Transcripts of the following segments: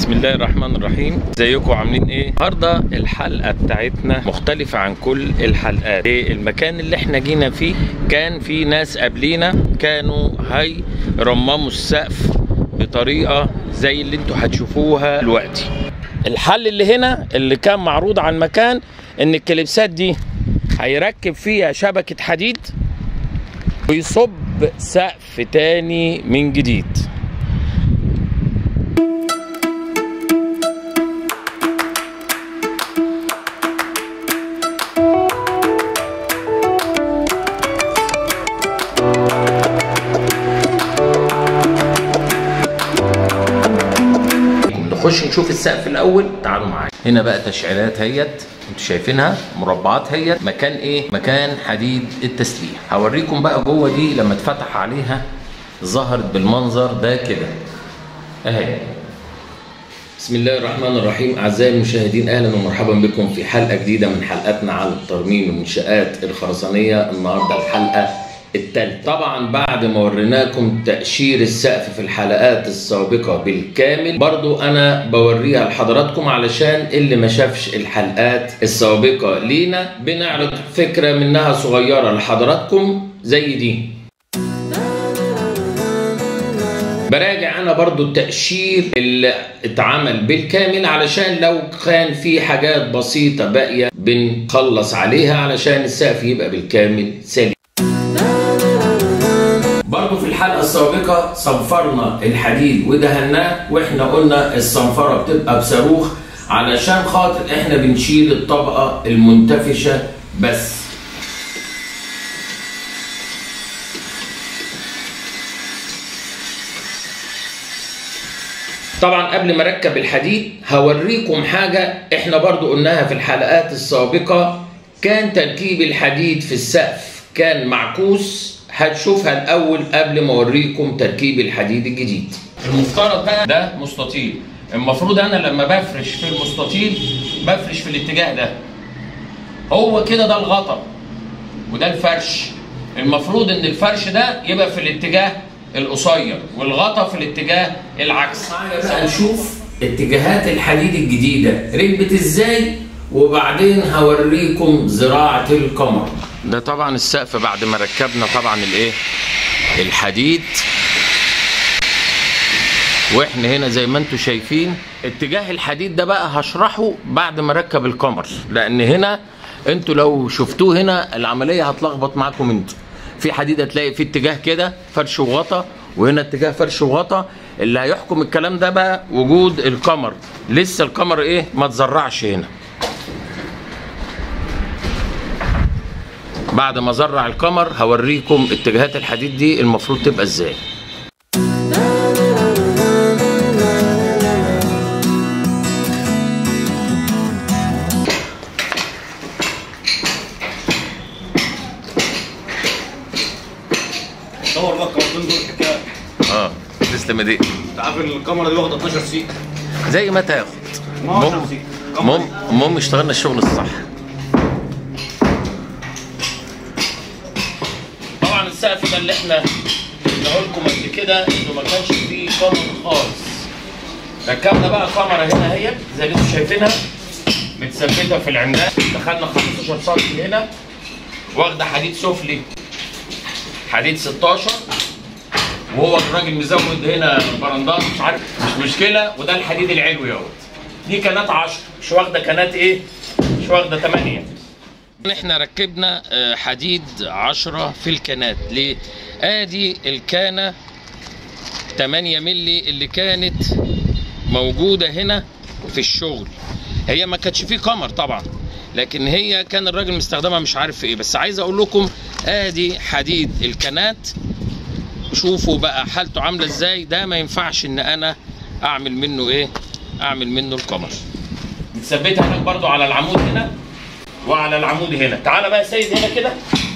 بسم الله الرحمن الرحيم ازيكم عاملين ايه النهارده الحلقه بتاعتنا مختلفه عن كل الحلقات إيه المكان اللي احنا جينا فيه كان في ناس قبلينا كانوا هيرمموا السقف بطريقه زي اللي انتوا هتشوفوها دلوقتي الحل اللي هنا اللي كان معروض على المكان ان الكليبسات دي هيركب فيها شبكه حديد ويصب سقف تاني من جديد نخش نشوف السقف الاول تعالوا معايا هنا بقى تشعيلات هيت انتوا شايفينها مربعات هيت مكان ايه مكان حديد التسليح هوريكم بقى جوه دي لما اتفتح عليها ظهرت بالمنظر ده كده اهي بسم الله الرحمن الرحيم اعزائي المشاهدين اهلا ومرحبا بكم في حلقه جديده من حلقاتنا عن ترميم المنشات الخرسانيه النهارده الحلقه التالت طبعا بعد ما وريناكم تقشير السقف في الحلقات السابقة بالكامل برضو انا بوريها لحضراتكم علشان اللي ما شافش الحلقات السابقة لينا بنعرض فكرة منها صغيرة لحضراتكم زي دي براجع انا برضو التقشير اللي اتعمل بالكامل علشان لو كان في حاجات بسيطة باقية بنخلص عليها علشان السقف يبقى بالكامل سليم برضه في الحلقه السابقه صنفرنا الحديد ودهناه واحنا قلنا الصنفره بتبقى بصاروخ علشان خاطر احنا بنشيل الطبقه المنتفشه بس طبعا قبل ما اركب الحديد هوريكم حاجه احنا برضو قلناها في الحلقات السابقه كان تركيب الحديد في السقف كان معكوس هتشوفها الاول قبل ما اوريكم تركيب الحديد الجديد المفترض بقى ده مستطيل المفروض انا لما بفرش في المستطيل بفرش في الاتجاه ده هو كده ده الغطا وده الفرش المفروض ان الفرش ده يبقى في الاتجاه القصير والغطا في الاتجاه العكس بقى نشوف اتجاهات الحديد الجديده ركبت ازاي وبعدين هوريكم زراعه القمر ده طبعا السقف بعد ما ركبنا طبعا الايه الحديد واحنا هنا زي ما انتم شايفين اتجاه الحديد ده بقى هشرحه بعد ما ركب القمر لان هنا انتوا لو شفتوه هنا العمليه هتلخبط معاكم انتوا في حديد هتلاقي في اتجاه كده فرش وغطا وهنا اتجاه فرش وغطا اللي هيحكم الكلام ده بقى وجود القمر لسه القمر ايه ما تزرعش هنا بعد ما زرع القمر هوريكم اتجاهات الحديد دي المفروض تبقى ازاي دور بقى الكاميرتين دول حكايه اه تسلم ايديك انت عارف ان الكاميرا دي واخده 12 سيك زي ما تاخد 12 سيك المهم المهم اشتغلنا الشغل الصح طبعا السقف ده اللي احنا قلنا لكم قبل كده انه ما كانش فيه قمر خالص ركبنا بقى كاميرا هنا اهي زي اللي انتم شايفينها متثبته في العمدان دخلنا 15 سم هنا واخده حديد سفلي حديد 16 وهو الراجل مزود هنا برندات مش عارف مش مشكله وده الحديد العلوي اهوت دي كانت 10 مش واخده كانت ايه مش واخده 8 احنا ركبنا آه، حديد 10 في الكانات ليه ادي الكانه 8 مللي اللي كانت موجوده هنا في الشغل هي ما كانتش فيه قمر طبعا لكن هي كان الراجل مستخدمها مش عارف في ايه بس عايز اقول لكم ادي حديد الكانات شوفوا بقى حالته عامله ازاي ده ما ينفعش ان انا اعمل منه ايه اعمل منه القمر متثبتها هناك برضو على العمود هنا وعلى العمود هنا تعالى بقى يا سيد هنا كده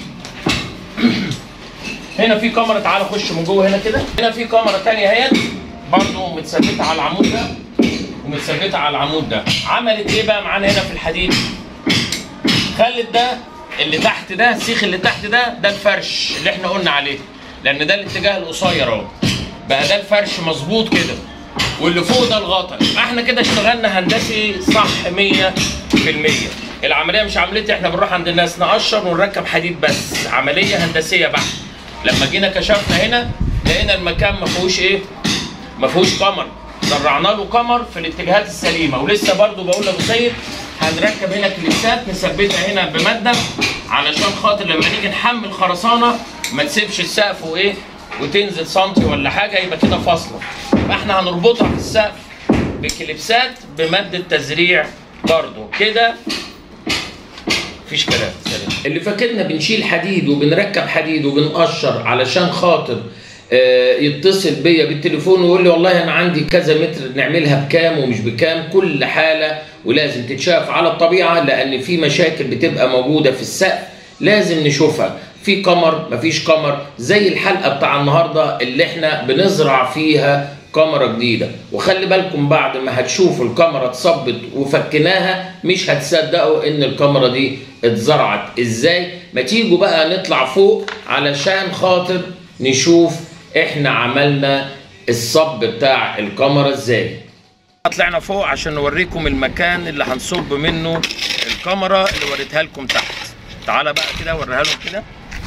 هنا في كاميرا تعالى خش من جوه هنا كده هنا في كاميرا تانية اهيت برضو متثبته على العمود ده ومتثبته على العمود ده عملت ايه بقى معانا هنا في الحديد خلت ده اللي تحت ده السيخ اللي تحت ده ده الفرش اللي احنا قلنا عليه لان ده الاتجاه القصير اهو بقى ده الفرش مظبوط كده واللي فوق ده الغطا احنا كده اشتغلنا هندسي صح 100% العمليه مش عمليه احنا بنروح عند الناس نقشر ونركب حديد بس عمليه هندسيه بحت لما جينا كشفنا هنا لقينا المكان ما فيهوش ايه ما فيهوش قمر زرعنا له قمر في الاتجاهات السليمه ولسه برضو بقول لابو سيد هنركب هنا كليبسات نثبتها هنا بماده علشان خاطر لما نيجي نحمل خرسانه ما تسيبش السقف وايه وتنزل سنتي ولا حاجه يبقى كده فاصله فاحنا هنربطها في السقف بكليبسات بماده تزريع برضو كده مفيش كلام سلام اللي فاكرنا بنشيل حديد وبنركب حديد وبنقشر علشان خاطر آه، يتصل بيا بالتليفون ويقول لي والله انا عندي كذا متر نعملها بكام ومش بكام كل حاله ولازم تتشاف على الطبيعه لان في مشاكل بتبقى موجوده في السقف لازم نشوفها في قمر مفيش قمر زي الحلقه بتاع النهارده اللي احنا بنزرع فيها كاميرا جديده وخلي بالكم بعد ما هتشوفوا الكاميرا اتصبت وفكناها مش هتصدقوا ان الكاميرا دي اتزرعت ازاي ما تيجوا بقى نطلع فوق علشان خاطر نشوف احنا عملنا الصب بتاع الكاميرا ازاي طلعنا فوق عشان نوريكم المكان اللي هنصب منه الكاميرا اللي وريتها لكم تحت تعالى بقى كده اوريها لهم كده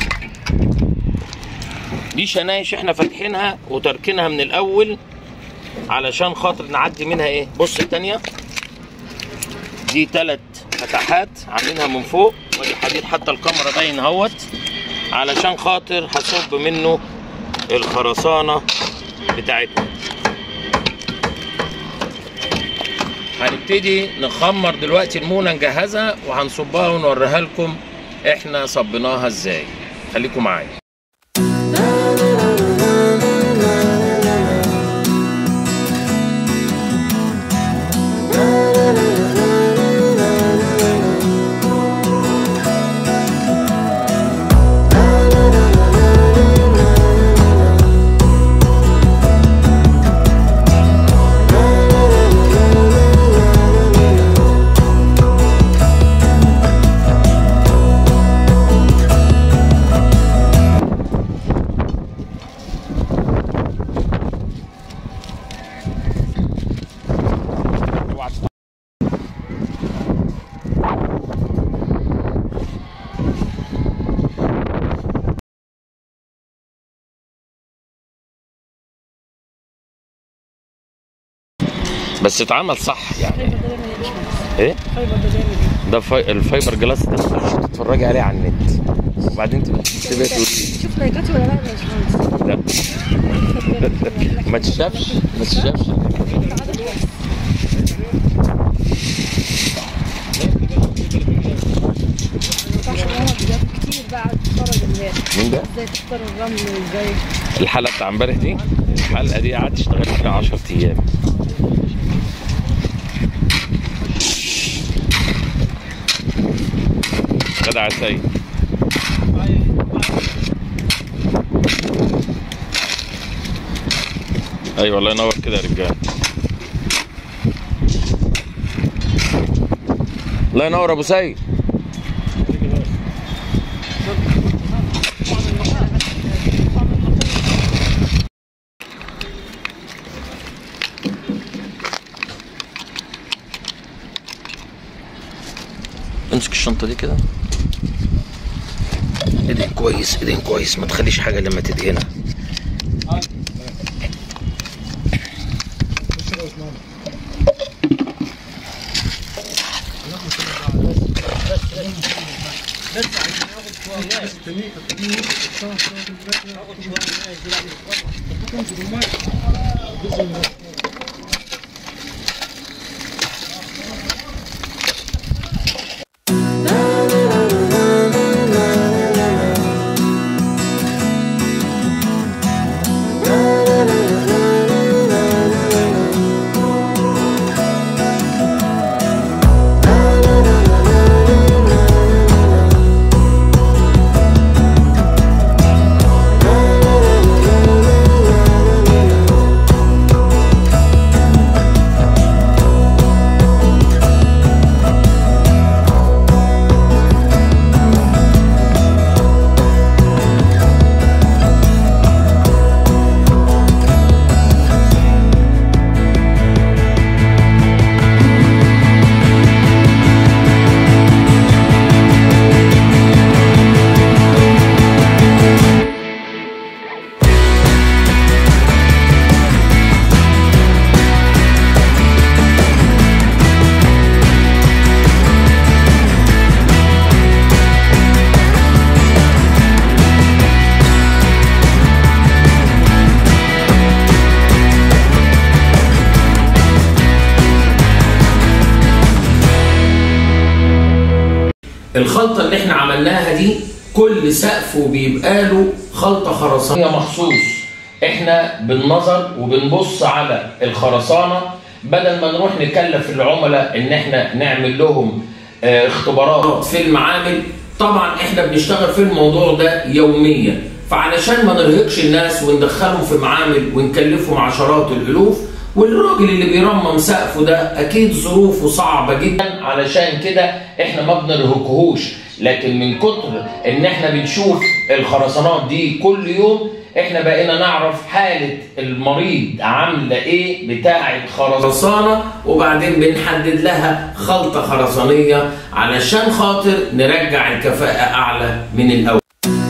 دي شنايش احنا فاتحينها وتركينها من الاول علشان خاطر نعدي منها ايه بص التانية دي تلات فتحات عاملينها من فوق وادي حديد حتى الكاميرا باين اهوت علشان خاطر هصب منه الخرسانة بتاعتنا هنبتدي نخمر دلوقتي المونة نجهزها وهنصبها ونوريها لكم احنا صبيناها ازاي خليكم معايا بس اتعمل صح يعني ايه ده في... الفايبر جلاس ده تخش تتفرجي عليه على النت وبعدين تبقى تبقى تقولي شوف لايكاتي ولا لا يا باشمهندس لا ما تشافش ما تشافش كتير بقى تتفرج امبارح مين ده؟ ازاي تختار الرمل وازاي الحلقه بتاع امبارح دي الحلقه دي قعدت اشتغلت فيها 10 ايام جدع يا سيد ايوه الله ينور كده يا رجاله الله ينور ابو سيد امسك الشنطه دي كده ادهن كويس ادهن كويس ما تخليش حاجه لما تدهنها الخلطه اللي احنا عملناها دي كل سقف بيبقى له خلطه خرسانيه مخصوص احنا بالنظر وبنبص على الخرسانه بدل ما نروح نكلف العملاء ان احنا نعمل لهم آه، اختبارات في المعامل طبعا احنا بنشتغل في الموضوع ده يوميا فعلشان ما نرهقش الناس وندخلهم في معامل ونكلفهم عشرات الالوف والراجل اللي بيرمم سقفه ده اكيد ظروفه صعبه جدا علشان كده احنا ما بنرهقهوش لكن من كتر ان احنا بنشوف الخرسانات دي كل يوم احنا بقينا نعرف حالة المريض عاملة ايه بتاع الخرسانة وبعدين بنحدد لها خلطة خرسانية علشان خاطر نرجع الكفاءة اعلى من الاول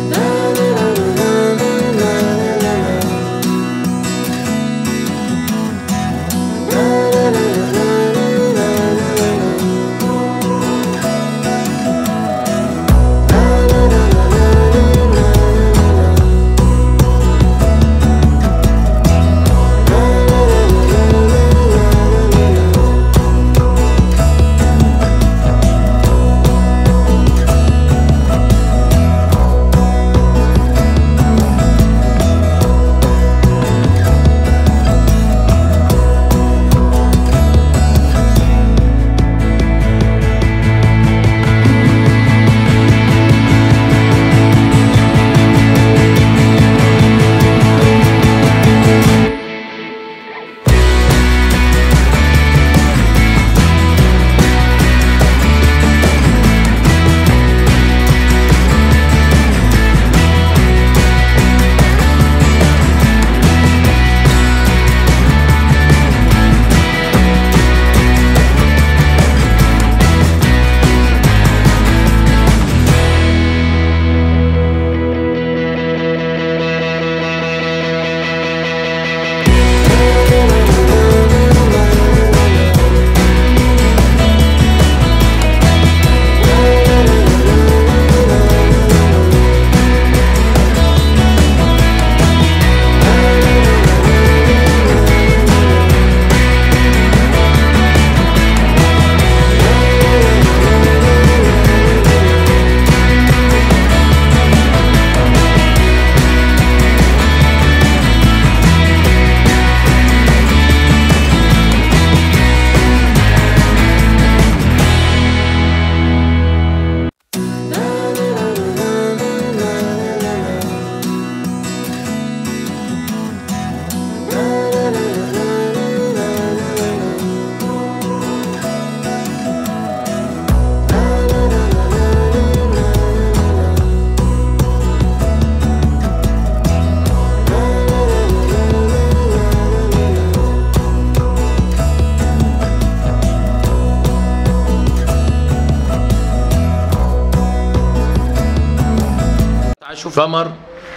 شوف كمر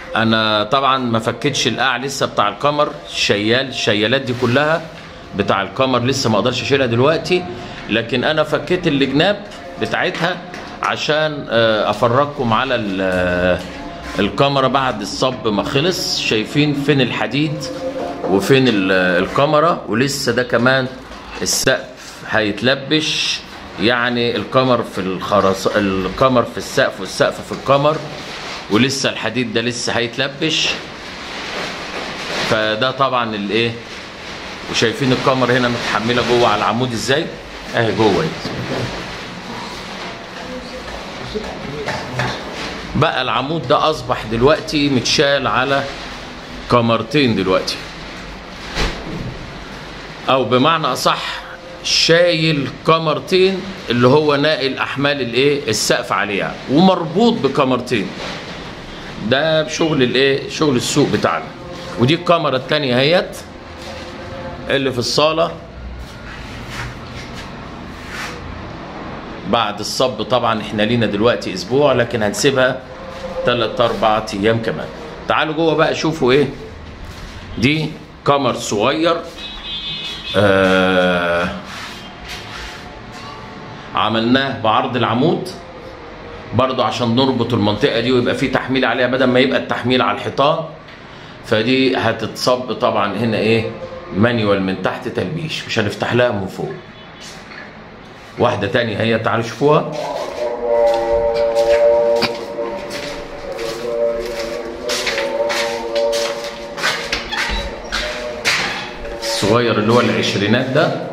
انا طبعا ما فكتش القاع لسه بتاع الكمر الشيال الشيالات دي كلها بتاع الكمر لسه ما اقدرش اشيلها دلوقتي لكن انا فكيت الجناب بتاعتها عشان آه، افرجكم على ال- آه، الكاميرا بعد الصب ما خلص شايفين فين الحديد وفين ال- آه، الكاميرا ولسه ده كمان السقف هيتلبش يعني الكمر في الخرس الكمر في السقف والسقف في الكمر ولسه الحديد ده لسه هيتلبش فده طبعا الايه وشايفين الكاميرا هنا متحمله جوه على العمود ازاي اهي جوه اهي. بقى العمود ده اصبح دلوقتي متشال على كاميرتين دلوقتي او بمعنى اصح شايل كاميرتين اللي هو ناقل احمال الايه السقف عليها ومربوط بكاميرتين ده بشغل الايه شغل السوق بتاعنا ودي الكاميرا التانية اهيت اللي في الصالة بعد الصب طبعا احنا لينا دلوقتي اسبوع لكن هنسيبها تلات اربع ايام كمان تعالوا جوه بقى شوفوا ايه دي كامر صغير آه عملناه بعرض العمود برضو عشان نربط المنطقة دي ويبقى في تحميل عليها بدل ما يبقى التحميل على الحيطان فدي هتتصب طبعا هنا ايه مانيوال من تحت تلبيش مش هنفتح لها من فوق واحدة تانية هي تعالوا شوفوها الصغير اللي هو العشرينات ده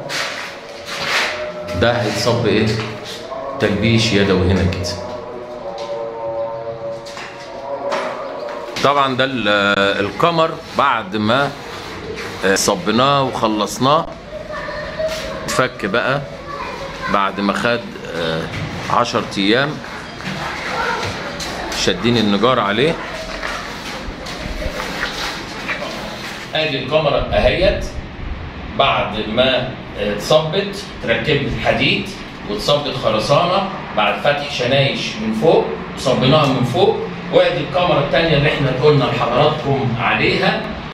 ده هيتصب ايه تلبيش يدوي هنا كده طبعا ده ال- القمر بعد ما آه، صبناه وخلصناه فك بقى بعد ما خد آه، عشر ايام شادين النجار عليه ادي الكاميرا اهيت بعد ما اتصبت تركبت حديد واتصبت خرسانه بعد فتح شنايش من فوق وصبيناها من فوق وادي الكاميرا الثانيه اللي احنا قلنا لحضراتكم عليها